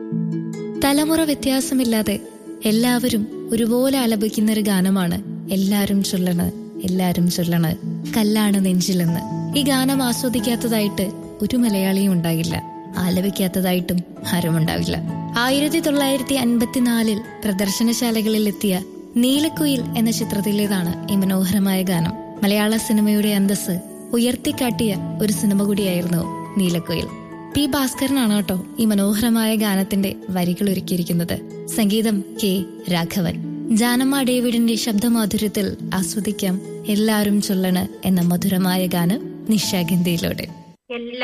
തലമുറ വ്യത്യാസമില്ലാതെ എല്ലാവരും ഒരുപോലെ ആലപിക്കുന്ന ഒരു ഗാനമാണ് എല്ലാരും ചൊല്ലണ് എല്ലാരും ചൊല്ലണ് കല്ലാണ് നെഞ്ചിലെന്ന് ഈ ഗാനം ആസ്വദിക്കാത്തതായിട്ട് ഒരു മലയാളിയും ഉണ്ടാകില്ല ആലപിക്കാത്തതായിട്ടും ആരും ഉണ്ടാവില്ല ആയിരത്തി തൊള്ളായിരത്തി അൻപത്തിനാലിൽ പ്രദർശനശാലകളിൽ എത്തിയ നീലക്കുയിൽ എന്ന ചിത്രത്തിലേതാണ് ഈ മനോഹരമായ ഗാനം മലയാള സിനിമയുടെ അന്തസ് ഉയർത്തിക്കാട്ടിയ ഒരു സിനിമ കൂടിയായിരുന്നു നീലക്കുയിൽ പി ഭാസ്കരനാണ് കേട്ടോ ഈ മനോഹരമായ ഗാനത്തിന്റെ വരികൾ ഒരുക്കിയിരിക്കുന്നത് സംഗീതം കെ രാഘവൻ ജാനമ്മ ഡേവിഡിന്റെ ശബ്ദമാധുര്യത്തിൽ ആസ്വദിക്കാം എല്ലാരും ചൊല്ലണ് എന്ന മധുരമായ ഗാനം നിശാഗന്ധിയിലൂടെ എല്ലാ